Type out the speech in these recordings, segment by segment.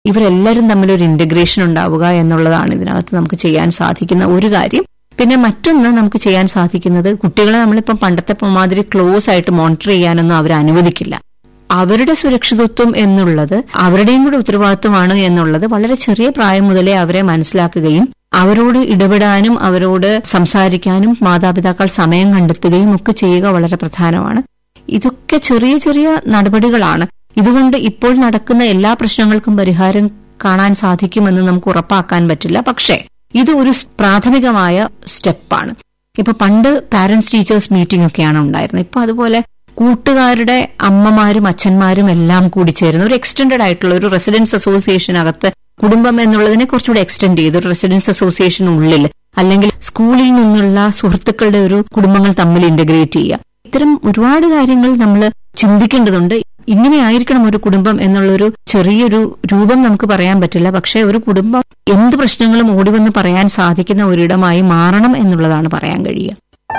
ഇവരെല്ലാവരും തമ്മിൽ ഒരു ഇന്റഗ്രേഷൻ ഉണ്ടാവുക എന്നുള്ളതാണ് ഇതിനകത്ത് നമുക്ക് ചെയ്യാൻ സാധിക്കുന്ന ഒരു കാര്യം പിന്നെ മറ്റൊന്ന് നമുക്ക് ചെയ്യാൻ സാധിക്കുന്നത് കുട്ടികളെ നമ്മളിപ്പം പണ്ടത്തെ മാതിരി ക്ലോസ് ആയിട്ട് മോണിറ്റർ ചെയ്യാനൊന്നും അവർ അനുവദിക്കില്ല അവരുടെ സുരക്ഷിതത്വം എന്നുള്ളത് അവരുടെയും കൂടെ ഉത്തരവാദിത്വമാണ് എന്നുള്ളത് വളരെ ചെറിയ പ്രായം മുതലേ അവരെ മനസ്സിലാക്കുകയും അവരോട് ഇടപെടാനും അവരോട് സംസാരിക്കാനും മാതാപിതാക്കൾ സമയം കണ്ടെത്തുകയും ഒക്കെ ചെയ്യുക വളരെ പ്രധാനമാണ് ഇതൊക്കെ ചെറിയ ചെറിയ നടപടികളാണ് ഇതുകൊണ്ട് ഇപ്പോൾ നടക്കുന്ന എല്ലാ പ്രശ്നങ്ങൾക്കും പരിഹാരം കാണാൻ സാധിക്കുമെന്ന് നമുക്ക് ഉറപ്പാക്കാൻ പറ്റില്ല പക്ഷേ ഇത് ഒരു പ്രാഥമികമായ സ്റ്റെപ്പാണ് ഇപ്പൊ പണ്ട് പാരന്റ്സ് ടീച്ചേഴ്സ് മീറ്റിംഗ് ഒക്കെയാണ് ഉണ്ടായിരുന്നത് ഇപ്പൊ അതുപോലെ കൂട്ടുകാരുടെ അമ്മമാരും അച്ഛന്മാരും എല്ലാം കൂടി ചേരുന്ന ഒരു എക്സ്റ്റെൻഡഡ് ആയിട്ടുള്ള ഒരു റെസിഡൻസ് അസോസിയേഷനകത്ത് കുടുംബം എന്നുള്ളതിനെ കുറച്ചുകൂടി എക്സ്റ്റെൻഡ് ചെയ്ത് ഒരു റെസിഡൻസ് അസോസിയേഷനുള്ളിൽ അല്ലെങ്കിൽ സ്കൂളിൽ നിന്നുള്ള സുഹൃത്തുക്കളുടെ ഒരു കുടുംബങ്ങൾ തമ്മിൽ ഇന്റഗ്രേറ്റ് ചെയ്യുക ഇത്തരം ഒരുപാട് കാര്യങ്ങൾ നമ്മൾ ചിന്തിക്കേണ്ടതുണ്ട് ഇങ്ങനെയായിരിക്കണം ഒരു കുടുംബം എന്നുള്ളൊരു ചെറിയൊരു രൂപം നമുക്ക് പറയാൻ പറ്റില്ല പക്ഷെ ഒരു കുടുംബം എന്ത് പ്രശ്നങ്ങളും ഓടിവന്ന് പറയാൻ സാധിക്കുന്ന ഒരിടമായി മാറണം എന്നുള്ളതാണ് പറയാൻ കഴിയുക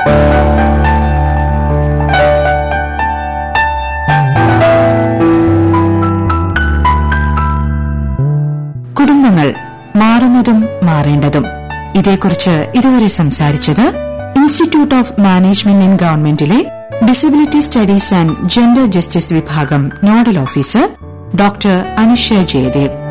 കുടുംബങ്ങൾ മാറുന്നതും മാറേണ്ടതും ഇതേക്കുറിച്ച് ഇതുവരെ സംസാരിച്ചത് ഇൻസ്റ്റിറ്റ്യൂട്ട് ഓഫ് മാനേജ്മെന്റ് ഇൻ ഗവൺമെന്റിലെ disability studies and gender justice വിഭാഗം nodal officer doctor Anusha Jayadev